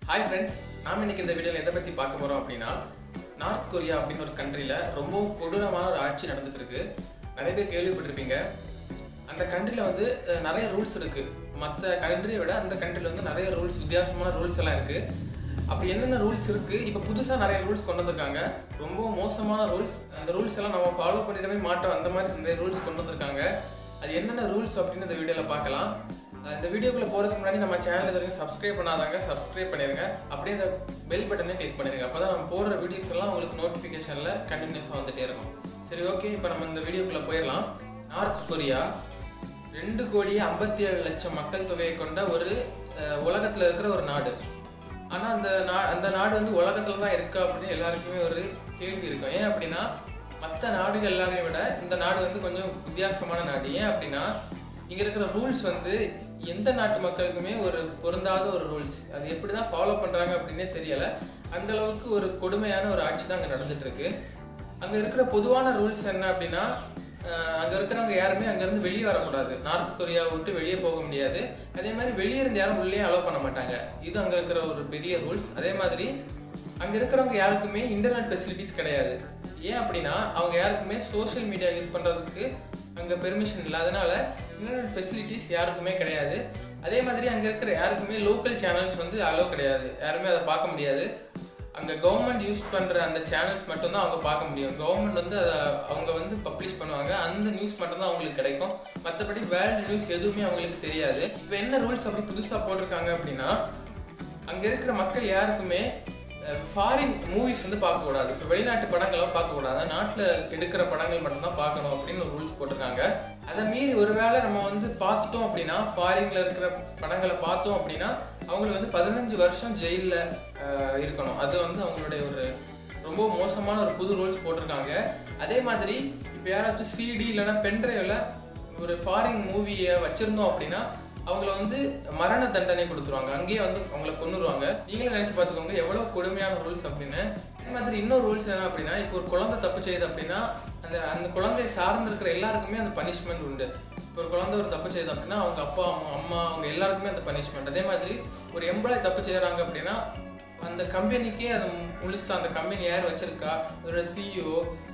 hi friends நாம் இன்னைக்கு இந்த வீடியோவில் எதை பற்றி பார்க்க போகிறோம் அப்படின்னா நார்த் கொரியா அப்படின்னு ஒரு கண்ட்ரியில் ரொம்பவும் கொடூரமான ஒரு ஆட்சி நடந்துட்டு இருக்கு நிறைய பேர் கேள்விப்பட்டிருப்பீங்க அந்த கண்ட்ரியில் வந்து அஹ், நிறைய ரூல்ஸ் இருக்கு மற்ற கண்ட்ரியை விட அந்த கண்ட்ரியில் வந்து நிறைய ரூல்ஸ் வித்தியாசமான ரூல்ஸ் எல்லாம் இருக்கு அப்படி என்னென்ன ரூல்ஸ் இருக்கு இப்போ புதுசாக நிறைய ரூல்ஸ் கொண்டு வந்திருக்காங்க ரொம்ப மோசமான ரூல்ஸ் அந்த ரூல்ஸ் எல்லாம் நம்ம ஃபாலோ பண்ணிடவே மாட்டோம் அந்த மாதிரி நிறைய ரூல்ஸ் கொண்டு வந்திருக்காங்க அது என்னென்ன ரூல்ஸ் அப்படின்னு இந்த வீடியோவில் பார்க்கலாம் அஹ் இந்த வீடியோக்குள்ள போகிறதுக்கு முன்னாடி நம்ம சேனல் இது வரைக்கும் சப்ஸ்கிரைப் பண்ணாதாங்க சப்ஸ்கிரைப் பண்ணிடுங்க அப்படியே அந்த பெல் பட்டனே கிளிக் பண்ணிடுங்க அப்போ தான் நம்ம போடுற வீடியோஸ் எல்லாம் உங்களுக்கு நோட்டிஃபிகேஷனில் கண்டினியூஸாக வந்துட்டே இருக்கும் சரி ஓகே இப்போ நம்ம இந்த வீடியோக்குள்ளே போயிடலாம் நார்த் கொரியா ரெண்டு கோடியே ஐம்பத்தி ஏழு லட்சம் மக்கள் தொகையை கொண்ட ஒரு அஹ், உலகத்துல இருக்கிற ஒரு நாடு ஆனா அந்த நா அந்த நாடு வந்து உலகத்துல தான் இருக்கா அப்படின்னு எல்லாருக்குமே ஒரு கேள்வி இருக்கும் ஏன் அப்படின்னா மற்ற நாடுகள் எல்லாரையும் விட இந்த நாடு வந்து கொஞ்சம் வித்தியாசமான நாடு ஏன் அப்படின்னா இங்க இருக்கிற ரூல்ஸ் வந்து எந்த நாட்டு மக்களுக்குமே ஒரு பொருந்தாத ஒரு ரூல்ஸ் அது எப்படி தான் ஃபாலோ பண்றாங்க அப்படின்னே தெரியல அந்த அளவுக்கு ஒரு கொடுமையான ஒரு ஆட்சி தான் அங்க நடந்துட்டு இருக்கு அங்க இருக்கிற பொதுவான ரூல்ஸ் என்ன அப்படின்னா அஹ், அங்க இருக்கிறவங்க யாருமே அங்க இருந்து வெளியே வரக்கூடாது நார்த் கொரியாவை விட்டு வெளியே போக முடியாது அதே மாதிரி வெளியே இருந்து யாரும் உள்ளே அலோவ் பண்ண மாட்டாங்க இது அங்க இருக்கிற ஒரு பெரிய ரூல்ஸ் அதே மாதிரி அங்க இருக்கிறவங்க யாருக்குமே இன்டர்நெட் ஃபெசிலிட்டிஸ் கிடையாது ஏன் அப்படின்னா அவங்க யாருக்குமே சோஷியல் மீடியா யூஸ் பண்றதுக்கு அங்க பெர்மிஷன் இல்லை அதனால இன்டர்நெட் ஃபெசிலிட்டிஸ் யாருக்குமே கிடையாது அதே மாதிரி அங்க இருக்கிற யாருக்குமே லோக்கல் சேனல்ஸ் வந்து அலோவ் கிடையாது யாருமே அதை பார்க்க முடியாது அங்க கவர்மெண்ட் யூஸ் பண்ற அந்த சேனல்ஸ் மட்டும்தான் அவங்க பார்க்க முடியும் கவர்மெண்ட் வந்து அதை அவங்க வந்து பப்ளிஷ் பண்ணுவாங்க அந்த நியூஸ் மட்டும்தான் அவங்களுக்கு கிடைக்கும் மற்றபடி வேர்ல்டு நியூஸ் எதுவுமே அவங்களுக்கு தெரியாது இப்போ என்ன ரூல்ஸ் அப்படி புதுசா போட்டிருக்காங்க அப்படின்னா அங்க இருக்கிற மக்கள் யாருக்குமே ஃபாரின் மூவிஸ் வந்து பார்க்கக்கூடாது இப்போ வெளிநாட்டு படங்கள்லாம் பார்க்கக்கூடாது நாட்டில் எடுக்கிற படங்கள் மட்டும்தான் பார்க்கணும் அப்படின்னு ஒரு ரூல்ஸ் போட்டிருக்காங்க அதை மீறி ஒருவேளை நம்ம வந்து பார்த்துட்டோம் அப்படின்னா ஃபாரின்ல இருக்கிற படங்களை பார்த்தோம் அப்படின்னா அவங்களுக்கு வந்து பதினஞ்சு வருஷம் ஜெயிலில் இருக்கணும் அது வந்து அவங்களுடைய ஒரு ரொம்ப மோசமான ஒரு புது ரூல்ஸ் போட்டிருக்காங்க அதே மாதிரி இப்போ யாராச்சும் சிடி இல்லைன்னா பென்ட்ரைவில் ஒரு ஃபாரின் மூவியை வச்சிருந்தோம் அப்படின்னா அவங்கள வந்து மரண தண்டனை கொடுத்துருவாங்க அங்கேயே வந்து அவங்கள கொன்னுருவாங்க நீங்களும் நினைச்சு பார்த்துக்கோங்க எவ்வளவு கொடுமையான ரூல்ஸ் அப்படின்னு அதே மாதிரி இன்னொரு ரூல்ஸ் என்ன அப்படின்னா இப்போ ஒரு குழந்தை தப்பு செய்யுது அப்படின்னா அந்த அந்த குழந்தையை சார்ந்து இருக்கிற எல்லாருக்குமே அந்த பனிஷ்மெண்ட் உண்டு இப்போ ஒரு குழந்தை ஒரு தப்பு செய்யுது அப்படின்னா அவங்க அப்பா அம்மா அம்மா அவங்க எல்லாருக்குமே அந்த பனிஷ்மெண்ட் அதே மாதிரி ஒரு எம்ப்ளாய் தப்பு செய்யறாங்க அப்படின்னா அந்த கம்பெனிக்கே அது முழுசா அந்த கம்பெனி யார் வச்சிருக்கா அதோட சிஇஓ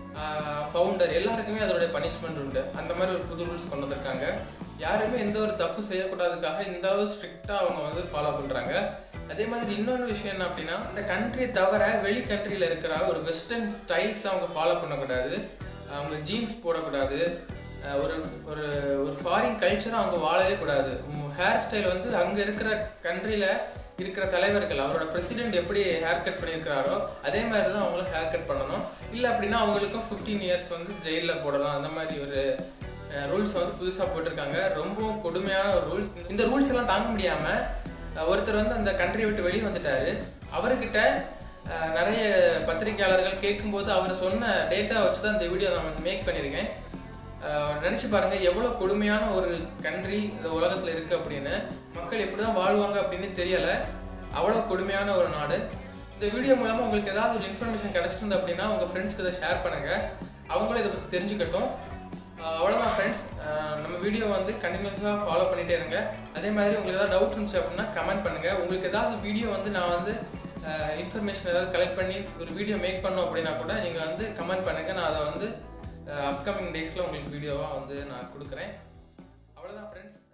ஃபவுண்டர் எல்லாருக்குமே அதோட பனிஷ்மெண்ட் உண்டு அந்த மாதிரி ஒரு புது ரூல்ஸ் கொண்டு வந்திருக்காங்க யாருமே எந்த ஒரு தப்பு செய்யக்கூடாதுக்காக இந்த அளவு ஸ்ட்ரிக்டா அவங்க வந்து ஃபாலோ பண்றாங்க அதே மாதிரி இன்னொரு விஷயம் என்ன அப்படின்னா இந்த கண்ட்ரி தவிர வெளி கண்ட்ரியில் இருக்கிற ஒரு வெஸ்டர்ன் ஸ்டைல்ஸ் அவங்க ஃபாலோ பண்ணக்கூடாது அவங்க ஜீன்ஸ் போடக்கூடாது அஹ் ஒரு ஒரு ஒரு ஃபாரின் கல்ச்சரை அவங்க வாழவே கூடாது ஹேர் ஸ்டைல் வந்து அங்கே இருக்கிற கண்ட்ரியில் இருக்கிற தலைவர்கள் அவரோட பிரசிடென்ட் எப்படி ஹேர் கட் பண்ணியிருக்கிறாரோ அதே மாதிரி தான் அவங்களும் ஹேர் கட் பண்ணணும் இல்லை அப்படின்னா அவங்களுக்கும் ஃபிஃப்டீன் இயர்ஸ் வந்து ஜெயிலில் போடலாம் அந்த மாதிரி ஒரு ரூல்ஸ் வந்து புதுசாக போட்டிருக்காங்க ரொம்ப கொடுமையான ஒரு ரூல்ஸ் இந்த ரூல்ஸ் எல்லாம் தாங்க முடியாமல் ஒருத்தர் வந்து அந்த கண்ட்ரியை விட்டு வெளியே வந்துட்டாரு அவர்கிட்ட அஹ், நிறைய பத்திரிகையாளர்கள் கேட்கும்போது அவர் சொன்ன டேட்டா வச்சு தான் இந்த வீடியோ நான் மேக் பண்ணியிருக்கேன் அஹ், நினைச்சு பாருங்க எவ்வளவு கொடுமையான ஒரு கண்ட்ரி இந்த உலகத்துல இருக்கு அப்படின்னு மக்கள் எப்படிதான் வாழ்வாங்க அப்படின்னு தெரியல அவ்வளவு கொடுமையான ஒரு நாடு இந்த வீடியோ மூலமா உங்களுக்கு ஏதாவது ஒரு இன்ஃபர்மேஷன் கிடைச்சிருந்து அப்படின்னா உங்க ஃப்ரெண்ட்ஸ்க்கு இதை ஷேர் பண்ணுங்க அவங்களும் இதை பத்தி தெரிஞ்சுக்கட்டும் அஹ், அவ்வளவுதான் ஃப்ரெண்ட்ஸ் நம்ம வீடியோ வந்து கண்டினியூஸாக ஃபாலோ பண்ணிட்டே இருங்க அதே மாதிரி உங்களுக்கு ஏதாவது டவுட் இருந்துச்சு அப்படின்னா கமெண்ட் பண்ணுங்க உங்களுக்கு ஏதாவது வீடியோ வந்து நான் வந்து இன்ஃபர்மேஷன் ஏதாவது கலெக்ட் பண்ணி ஒரு வீடியோ மேக் பண்ணோம் அப்படின்னா கூட நீங்கள் வந்து கமெண்ட் பண்ணுங்க நான் அதை வந்து அப்கமிங் டேஸில் உங்களுக்கு வீடியோவாக வந்து நான் கொடுக்குறேன் அவ்வளோதான் ஃப்ரெண்ட்ஸ்